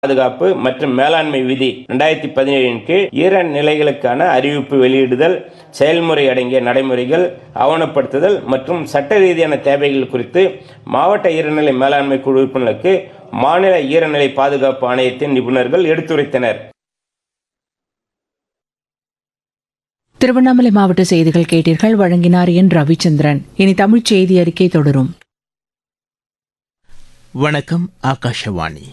பாதுகாப்பு மற்றும் மேலாண்மை விதி இரண்டாயிரத்தி பதினேழின் கீழ் ஈரன் நிலைகளுக்கான அறிவிப்பு வெளியிடுதல் செயல்முறை அடங்கிய நடைமுறைகள் ஆவணப்படுத்துதல் மற்றும் சட்ட ரீதியான தேவைகள் குறித்து மாவட்ட ஈரநிலை மேலாண்மை குழு உறுப்பினர்களுக்கு மாநில ஈரநிலை பாதுகாப்பு ஆணையத்தின் நிபுணர்கள் எடுத்துரைத்தனர் திருவண்ணாமலை மாவட்ட செய்திகள் கேட்டீர்கள் வழங்கினார் என் ரவிச்சந்திரன் இனி தமிழ்ச் செய்தி அறிக்கை தொடரும் வணக்கம் ஆகாஷவாணி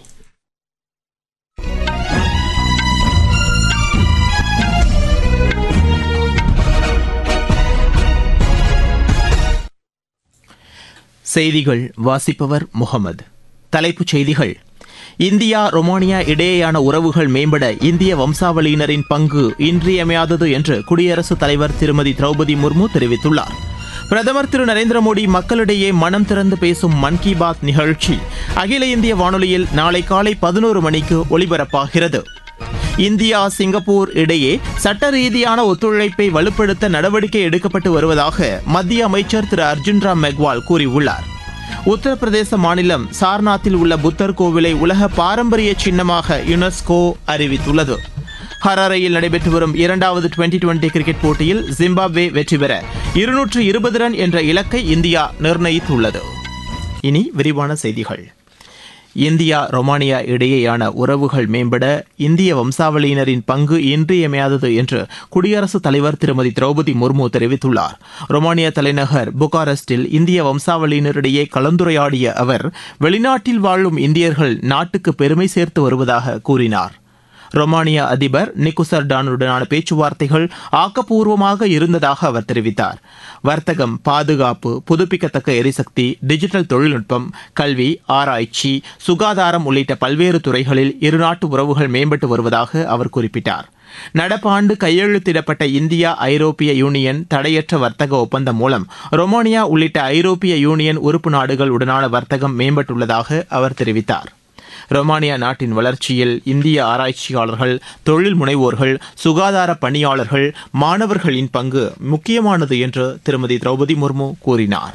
செய்திகள் வாசிப்பவர் முகமது தலைப்புச் செய்திகள் இந்தியா ரொமானியா இடையேயான உறவுகள் மேம்பட இந்திய வம்சாவளியினரின் பங்கு இன்றியமையாதது என்று குடியரசுத் தலைவர் திருமதி திரௌபதி முர்மு தெரிவித்துள்ளார் பிரதமர் திரு நரேந்திர மோடி மக்களிடையே மனம் திறந்து பேசும் மன் கி பாத் நிகழ்ச்சி அகில இந்திய வானொலியில் நாளை காலை பதினோரு மணிக்கு ஒலிபரப்பாகிறது இந்தியா சிங்கப்பூர் இடையே சட்ட ரீதியான ஒத்துழைப்பை வலுப்படுத்த நடவடிக்கை எடுக்கப்பட்டு வருவதாக மத்திய அமைச்சர் திரு அர்ஜுன் ராம் மெக்வால் கூறியுள்ளார் உத்தரப்பிரதேச மாநிலம் சார்நாத்தில் உள்ள புத்தர் கோவிலை உலக பாரம்பரிய சின்னமாக யுனெஸ்கோ அறிவித்துள்ளது ஹராரையில் நடைபெற்று வரும் இரண்டாவது டுவெண்டி டுவெண்டி கிரிக்கெட் போட்டியில் ஜிம்பாப்வே வெற்றி பெற இருநூற்று இருபது ரன் என்ற இலக்கை இந்தியா நிர்ணயித்துள்ளது இனி விரிவான செய்திகள் இந்தியா ரொமானியா இடையேயான உறவுகள் மேம்பட இந்திய வம்சாவளியினரின் பங்கு இன்றியமையாதது என்று குடியரசுத் தலைவர் திருமதி திரௌபதி முர்மு தெரிவித்துள்ளார் ரொமானியா தலைநகர் புகாரெஸ்டில் இந்திய வம்சாவளியினரிடையே கலந்துரையாடிய அவர் வெளிநாட்டில் வாழும் இந்தியர்கள் நாட்டுக்கு பெருமை சேர்த்து வருவதாக கூறினார் ரொமானியா அதிபர் நிக்குசர் டானுடனான பேச்சுவார்த்தைகள் ஆக்கப்பூர்வமாக இருந்ததாக அவர் தெரிவித்தார் வர்த்தகம் பாதுகாப்பு புதுப்பிக்கத்தக்க எரிசக்தி டிஜிட்டல் தொழில்நுட்பம் கல்வி ஆராய்ச்சி சுகாதாரம் உள்ளிட்ட பல்வேறு துறைகளில் இருநாட்டு உறவுகள் மேம்பட்டு வருவதாக அவர் குறிப்பிட்டார் நடப்பாண்டு கையெழுத்திடப்பட்ட இந்தியா ஐரோப்பிய யூனியன் தடையற்ற வர்த்தக ஒப்பந்தம் மூலம் ரொமானியா உள்ளிட்ட ஐரோப்பிய யூனியன் உறுப்பு நாடுகள் உடனான வர்த்தகம் மேம்பட்டுள்ளதாக அவர் தெரிவித்தார் ரொமானியா நாட்டின் வளர்ச்சியில் இந்திய ஆராய்ச்சியாளர்கள் தொழில் முனைவோர்கள் சுகாதார பணியாளர்கள் மாணவர்களின் பங்கு முக்கியமானது என்று திருமதி திரௌபதி முர்மு கூறினார்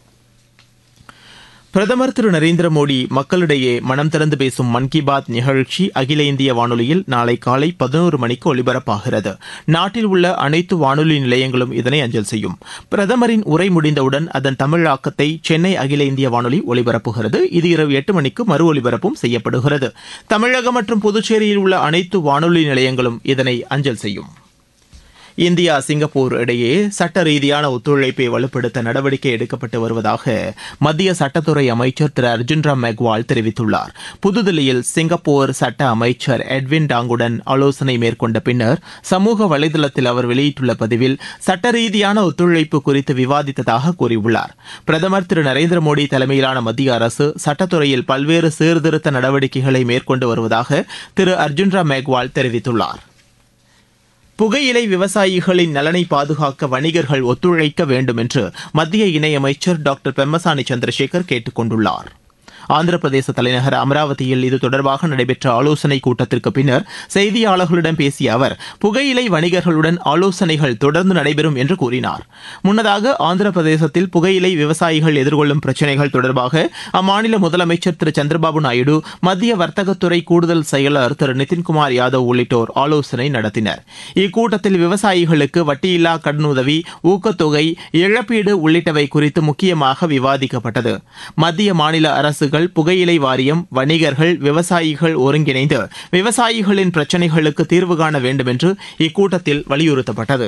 பிரதமர் திரு நரேந்திர மோடி மக்களிடையே மனம் திறந்து பேசும் மன் கி பாத் நிகழ்ச்சி அகில இந்திய வானொலியில் நாளை காலை பதினோரு மணிக்கு ஒலிபரப்பாகிறது நாட்டில் உள்ள அனைத்து வானொலி நிலையங்களும் இதனை அஞ்சல் செய்யும் பிரதமரின் உரை முடிந்தவுடன் அதன் தமிழாக்கத்தை சென்னை அகில இந்திய வானொலி ஒலிபரப்புகிறது இது இரவு எட்டு மணிக்கு மறு ஒலிபரப்பும் செய்யப்படுகிறது தமிழகம் மற்றும் புதுச்சேரியில் உள்ள அனைத்து வானொலி நிலையங்களும் இதனை அஞ்சல் செய்யும் இந்தியா சிங்கப்பூர் இடையே சட்ட ரீதியான ஒத்துழைப்பை வலுப்படுத்த நடவடிக்கை எடுக்கப்பட்டு வருவதாக மத்திய சட்டத்துறை அமைச்சர் திரு அர்ஜுன் ராம் மெக்வால் தெரிவித்துள்ளார் புதுதில்லியில் சிங்கப்பூர் சட்ட அமைச்சர் எட்வின் டாங்குடன் ஆலோசனை மேற்கொண்ட பின்னர் சமூக வலைதளத்தில் அவர் வெளியிட்டுள்ள பதிவில் சட்ட ரீதியான ஒத்துழைப்பு குறித்து விவாதித்ததாக கூறியுள்ளார் பிரதமர் திரு நரேந்திர மோடி தலைமையிலான மத்திய அரசு சட்டத்துறையில் பல்வேறு சீர்திருத்த நடவடிக்கைகளை மேற்கொண்டு வருவதாக திரு அர்ஜுன் ராம் மெக்வால் தெரிவித்துள்ளார் புகையிலை விவசாயிகளின் நலனை பாதுகாக்க வணிகர்கள் ஒத்துழைக்க வேண்டும் என்று மத்திய இணையமைச்சர் டாக்டர் பெம்மசானி சந்திரசேகர் கேட்டுக் கொண்டுள்ளார் ஆந்திர பிரதேச தலைநகர் அமராவதியில் இது தொடர்பாக நடைபெற்ற ஆலோசனைக் கூட்டத்திற்கு பின்னர் செய்தியாளர்களிடம் பேசிய அவர் புகையிலை வணிகர்களுடன் ஆலோசனைகள் தொடர்ந்து நடைபெறும் என்று கூறினார் முன்னதாக ஆந்திர பிரதேசத்தில் புகையிலை விவசாயிகள் எதிர்கொள்ளும் பிரச்சினைகள் தொடர்பாக அம்மாநில முதலமைச்சர் திரு சந்திரபாபு நாயுடு மத்திய வர்த்தகத்துறை கூடுதல் செயலர் திரு நிதின்குமார் யாதவ் உள்ளிட்டோர் ஆலோசனை நடத்தினர் இக்கூட்டத்தில் விவசாயிகளுக்கு வட்டியில்லா கடனுதவி ஊக்கத்தொகை இழப்பீடு உள்ளிட்டவை குறித்து முக்கியமாக விவாதிக்கப்பட்டது மத்திய மாநில அரசுகள் புகையிலை வாரியம் வணிகர்கள் விவசாயிகள் ஒருங்கிணைந்து விவசாயிகளின் பிரச்சினைகளுக்கு தீர்வு காண வேண்டும் என்று இக்கூட்டத்தில் வலியுறுத்தப்பட்டது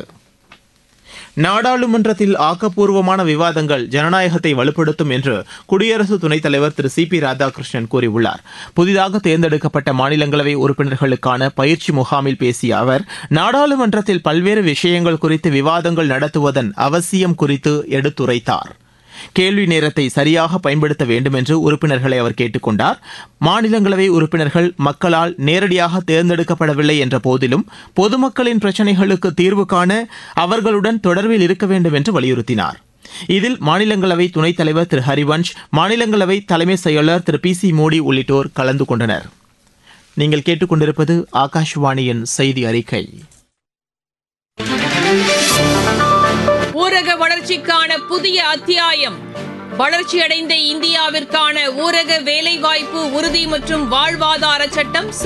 நாடாளுமன்றத்தில் ஆக்கப்பூர்வமான விவாதங்கள் ஜனநாயகத்தை வலுப்படுத்தும் என்று குடியரசு துணைத் தலைவர் திரு சி பி ராதாகிருஷ்ணன் கூறியுள்ளார் புதிதாக தேர்ந்தெடுக்கப்பட்ட மாநிலங்களவை உறுப்பினர்களுக்கான பயிற்சி முகாமில் பேசிய அவர் நாடாளுமன்றத்தில் பல்வேறு விஷயங்கள் குறித்து விவாதங்கள் நடத்துவதன் அவசியம் குறித்து எடுத்துரைத்தார் கேள்வி நேரத்தை சரியாக பயன்படுத்த வேண்டும் என்று உறுப்பினர்களை அவர் கேட்டுக் கொண்டார் மாநிலங்களவை உறுப்பினர்கள் மக்களால் நேரடியாக தேர்ந்தெடுக்கப்படவில்லை என்ற போதிலும் பொதுமக்களின் பிரச்சினைகளுக்கு தீர்வு காண அவர்களுடன் தொடர்பில் இருக்க வேண்டும் என்று வலியுறுத்தினார் இதில் மாநிலங்களவை துணைத் தலைவர் திரு ஹரிவன்ஷ் மாநிலங்களவை தலைமை செயலர் திரு பி சி மோடி உள்ளிட்டோர் கலந்து கொண்டனர் நீங்கள் கேட்டுக்கொண்டிருப்பது ஆகாஷ்வாணியின் செய்தி அறிக்கை ஊரக வளர்ச்சிக்கான புதிய அத்தியாயம் வளர்ச்சியடைந்த இந்தியாவிற்கான ஊரக வேலைவாய்ப்பு உறுதி மற்றும் வாழ்வாதார சட்டம்